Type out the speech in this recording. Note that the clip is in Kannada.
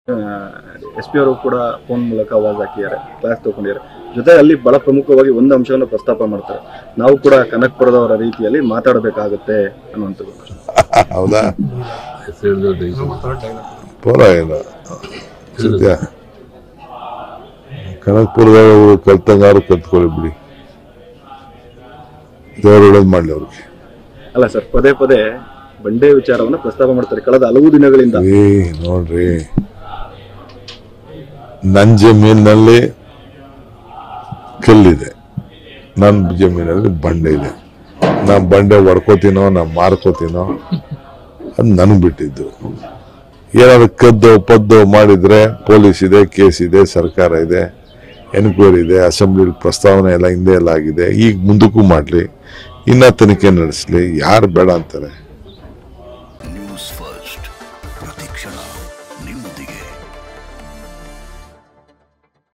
ಎಸ್ ಪಿ ಅವರು ಕೂಡ ಫೋನ್ ಮೂಲಕ ಆವಾಜ್ ಹಾಕಿದ್ದಾರೆ ಕ್ಲಾಸ್ ತಗೊಂಡಿದ್ದಾರೆ ಜೊತೆ ಅಲ್ಲಿ ಬಹಳ ಪ್ರಮುಖವಾಗಿ ಒಂದು ಅಂಶವನ್ನು ಪ್ರಸ್ತಾಪ ಮಾಡ್ತಾರೆ ನಾವು ಕೂಡ ಕನಕ್ಪುರದವರ ರೀತಿಯಲ್ಲಿ ಮಾತಾಡಬೇಕಾಗುತ್ತೆ ಅನ್ನುವಂಥದ್ದು ಹೌದಾ ಪರವಾಗಿಲ್ಲ ಸದ್ಯ ಕನಕಪುರದಾಗ ಕಲ್ತಂಗಾರು ಕಲ್ತ್ಕೊಳ್ಳಿ ಬಿಡಿ ದೇವರು ಒಳ್ಳೇದು ಮಾಡ್ಲಿ ಅವ್ರಿಗೆ ಅಲ್ಲ ಸರ್ ಪದೇ ಪದೇ ಬಂಡೆ ವಿಚಾರವನ್ನು ಪ್ರಸ್ತಾಪ ಮಾಡ್ತಾರೆ ಕಳೆದ ಹಲವು ದಿನಗಳಿಂದ ಏ ನೋಡ್ರಿ ನನ್ನ ಜಮೀನಲ್ಲಿ ಕಲ್ಲಿದೆ ನನ್ನ ಜಮೀನಲ್ಲಿ ಬಂಡೆ ಇದೆ ನಾ ಬಂಡೆ ಹೊಡ್ಕೋತೀನೋ ನಾ ಮಾರ್ಕೋತೀನೋ ಅದು ನನಗೆ ಬಿಟ್ಟಿದ್ದು ಏನಾದ್ರು ಕದ್ದು ಪದ್ದು ಮಾಡಿದ್ರೆ ಪೊಲೀಸ್ ಇದೆ ಕೇಸ್ ಇದೆ ಸರ್ಕಾರ ಇದೆ ಎನ್ಕ್ವೈರಿ ಇದೆ ಅಸೆಂಬ್ಲಿ ಪ್ರಸ್ತಾವನೆ ಎಲ್ಲ ಹಿಂದೆ ಎಲ್ಲ ಆಗಿದೆ ಈಗ ಮುಂದಕ್ಕೂ ಮಾಡಲಿ ಇನ್ನ ತನಿಖೆ ನಡೆಸಲಿ ಯಾರು ಬೇಡ ಅಂತಾರೆ